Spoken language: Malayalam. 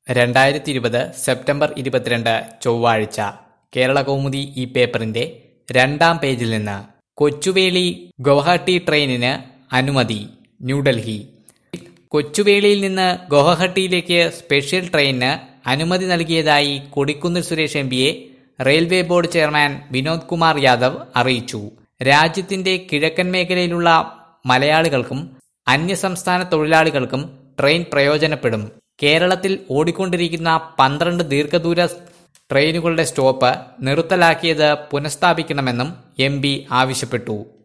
രണ്ടായിരത്തി ഇരുപത് സെപ്റ്റംബർ ഇരുപത്തിരണ്ട് ചൊവ്വാഴ്ച കേരള കൗമുദി ഈ പേപ്പറിന്റെ രണ്ടാം പേജിൽ നിന്ന് കൊച്ചുവേളി ഗുവാഹട്ടി ട്രെയിനിന് അനുമതി ന്യൂഡൽഹി കൊച്ചുവേളിയിൽ നിന്ന് ഗുവാഹട്ടിയിലേക്ക് സ്പെഷ്യൽ ട്രെയിനിന് അനുമതി നൽകിയതായി കൊടിക്കുന്നിൽ സുരേഷ് എം പിയെ railway board chairman Vinod Kumar Yadav അറിയിച്ചു രാജ്യത്തിന്റെ കിഴക്കൻ മേഖലയിലുള്ള മലയാളികൾക്കും അന്യസംസ്ഥാന തൊഴിലാളികൾക്കും ട്രെയിൻ പ്രയോജനപ്പെടും കേരളത്തിൽ ഓടിക്കൊണ്ടിരിക്കുന്ന പന്ത്രണ്ട് ദീർഘദൂര ട്രെയിനുകളുടെ സ്റ്റോപ്പ് നിർത്തലാക്കിയത് പുനഃസ്ഥാപിക്കണമെന്നും എം ആവശ്യപ്പെട്ടു